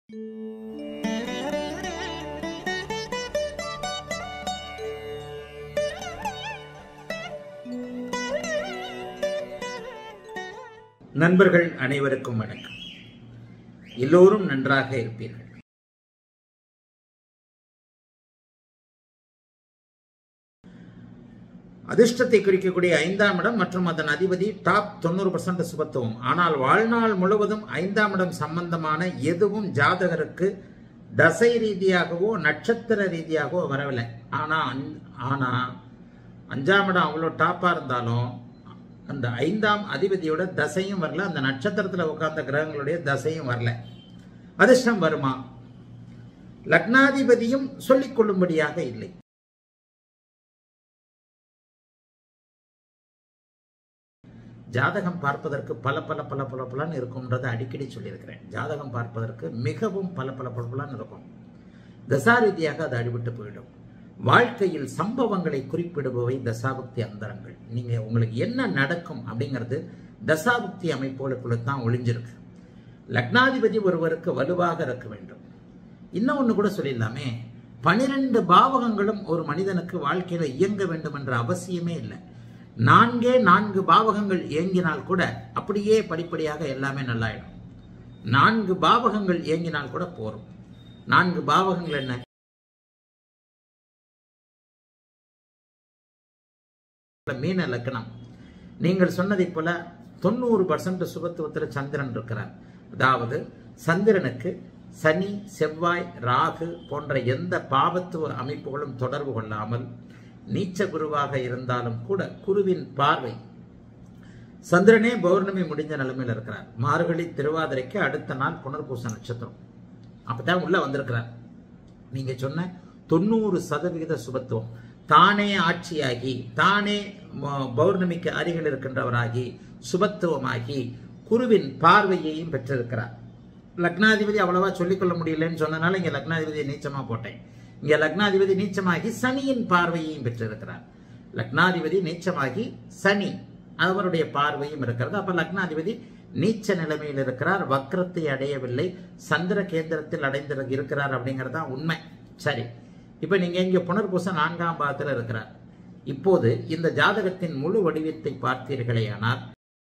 நண்பர்கள் அனைவருக்கும் வணக்கம் எல்லோரும் நன்றாக இருப்பீர்கள் அதிர்ஷ்டத்தை குறிக்கக்கூடிய ஐந்தாம் இடம் மற்றும் அதன் அதிபதி டாப் தொண்ணூறு பர்சன்ட் சுபத்துவம் ஆனால் வாழ்நாள் முழுவதும் ஐந்தாம் இடம் சம்பந்தமான எதுவும் ஜாதகருக்கு தசை ரீதியாகவோ நட்சத்திர ரீதியாகவோ வரவில்லை ஆனா அஞ்- ஆனா அஞ்சாம் இடம் அவ்வளோ டாப்பா இருந்தாலும் அந்த ஐந்தாம் அதிபதியோட தசையும் வரல அந்த நட்சத்திரத்துல உட்கார்ந்த கிரகங்களுடைய தசையும் வரல அதிர்ஷ்டம் வருமா லக்னாதிபதியும் சொல்லிக் கொள்ளும்படியாக இல்லை ஜாதகம் பார்ப்பதற்கு பல பல பல பல பலன் இருக்கும்ன்றதை அடிக்கடி சொல்லியிருக்கிறேன் ஜாதகம் பார்ப்பதற்கு மிகவும் பல பல பல பலன் இருக்கும் தசா ரீதியாக அது அடிபட்டு போயிடும் வாழ்க்கையில் சம்பவங்களை குறிப்பிடுபவை தசாபக்தி அந்தரங்கள் நீங்க உங்களுக்கு என்ன நடக்கும் அப்படிங்கிறது தசாபக்தி அமைப்புகளுக்குள்ள தான் ஒளிஞ்சிருக்கு லக்னாதிபதி ஒருவருக்கு வலுவாக இருக்க வேண்டும் இன்னும் ஒன்று கூட சொல்லிடலாமே பனிரெண்டு பாவகங்களும் ஒரு மனிதனுக்கு வாழ்க்கையில இயங்க வேண்டும் என்ற அவசியமே இல்லை நான்கே நான்கு பாவகங்கள் இயங்கினால் கூட அப்படியே படிப்படியாக எல்லாமே நல்லாயிடும் நான்கு பாவகங்கள் இயங்கினால் கூட போரும் நான்கு பாவகங்கள் என்ன மீன லக்னம் நீங்கள் சொன்னதைப் போல தொண்ணூறு பர்சன்ட் சுபத்துவத்தில் சந்திரன் இருக்கிறார் அதாவது சந்திரனுக்கு சனி செவ்வாய் ராகு போன்ற எந்த பாவத்துவ அமைப்புகளும் தொடர்பு கொள்ளாமல் நீச்ச குருவாக இருந்தாலும் கூட குருவின் பார்வை சந்திரனே பௌர்ணமி முடிஞ்ச நிலைமையில் இருக்கிறார் மார்கழி திருவாதிரைக்கு அடுத்த நாள் புனர்பூச நட்சத்திரம் அப்பதான் உள்ள வந்திருக்கிறார் நீங்க சொன்ன தொண்ணூறு சதவிகித சுபத்துவம் தானே ஆட்சியாகி தானே ம- பௌர்ணமிக்கு அருகில் இருக்கின்றவராகி சுபத்துவமாகி குருவின் பார்வையையும் பெற்றிருக்கிறார் லக்னாதிபதி அவ்வளவா சொல்லிக்கொள்ள முடியலன்னு சொன்னனால இங்க லக்னாதிபதியை நீச்சமா போட்டேன் இங்க லக்னாதிபதி நீச்சமாகி சனியின் பார்வையையும் பெற்றிருக்கிறார் லக்னாதிபதி நீச்சமாகி சனி அவருடைய பார்வையும் இருக்கிறது அப்ப லக்னாதிபதி நீச்ச நிலைமையில் இருக்கிறார் வக்ரத்தை அடையவில்லை சந்திர கேந்திரத்தில் அடைந்து இருக்கிறார் அப்படிங்கிறது தான் உண்மை சரி இப்ப நீங்க இங்க புனர்பூச நான்காம் பாதத்தில் இருக்கிறார் இப்போது இந்த ஜாதகத்தின் முழு வடிவத்தை பார்த்தீர்களேயானால்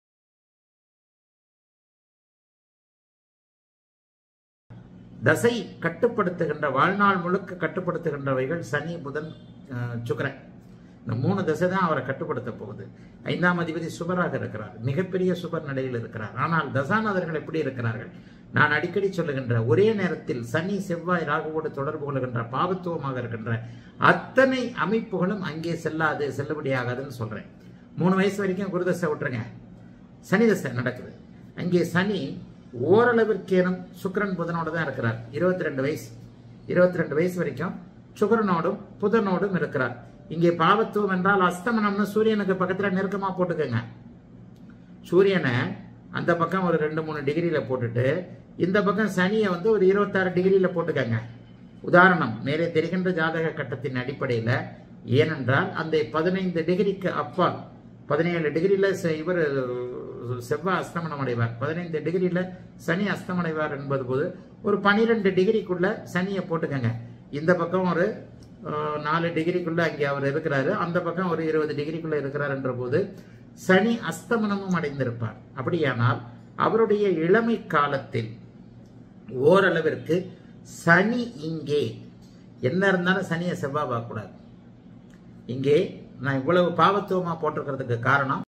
தசை கட்டுப்படுத்துகின்ற வாழ்நாள் முழுக்க கட்டுப்படுத்துகின்றவைகள் சனி புதன் அஹ், சுக்கிரன் இந்த மூணு தசை தான் அவரை கட்டுப்படுத்த போகுது ஐந்தாம் அதிபதி சுபராக இருக்கிறார் மிகப்பெரிய சுபர் நிலையில் இருக்கிறார் ஆனால் தசாநாதர்கள் எப்படி இருக்கிறார்கள் நான் அடிக்கடி சொல்லுகின்ற ஒரே நேரத்தில் சனி செவ்வாய் ராகுவோடு தொடர்பு கொள்கின்ற பாவத்துவமாக இருக்கின்ற அத்தனை அமைப்புகளும் அங்கே செல்லாது செல்லுபடியாகாதுன்னு சொல்றேன் மூணு வயசு வரைக்கும் குருதசை விட்டுருங்க சனி தசை நடக்குது அங்கே சனி ஓரளவிற்கேனும் சுக்கிரன் புதனோடு தான் இருக்கிறார் இருபத்தி ரெண்டு வயசு இருபத்தி ரெண்டு வயசு வரைக்கும் சுக்கிரனோடும் புதனோடும் இருக்கிறார் இங்கே பாவத்துவம் என்றால் அஸ்தமனம்னு சூரியனுக்கு பக்கத்துல நெருக்கமா போட்டுக்கோங்க சூரியனை அந்த பக்கம் ஒரு ரெண்டு மூணு டிகிரியில போட்டுட்டு இந்த பக்கம் சனியை வந்து ஒரு இருபத்தாறு டிகிரியில போட்டுக்கோங்க உதாரணம் மேலே தெரிகின்ற ஜாதக கட்டத்தின் அடிப்படையில் ஏனென்றால் அந்த பதினைந்து டிகிரிக்கு அப்பால் பதினேழு டிகிரியில செ- இவர் செவ்வாய் அஸ்தமனம் அடைவார் பதினைந்து டிகிரியில சனி அஸ்தமடைவார் என்பது போது ஒரு பனிரெண்டு டிகிரிக்குள்ள சனியை போட்டுக்கோங்க இந்த பக்கம் ஒரு அஹ், நாலு டிகிரிக்குள்ள அங்கே அவர் இருக்கிறாரு அந்த பக்கம் ஒரு இருபது டிகிரிக்குள்ள இருக்கிறார் என்ற போது சனி அஸ்தமனமும் அடைந்திருப்பார் அப்படியானால் அவருடைய இளமை காலத்தில் ஓரளவிற்கு சனி இங்கே என்ன இருந்தாலும் சனியை செவ்வாய் பார்க்கக்கூடாது இங்கே நான் இவ்வளவு பாவத்துவமா போட்டிருக்கிறதுக்கு காரணம்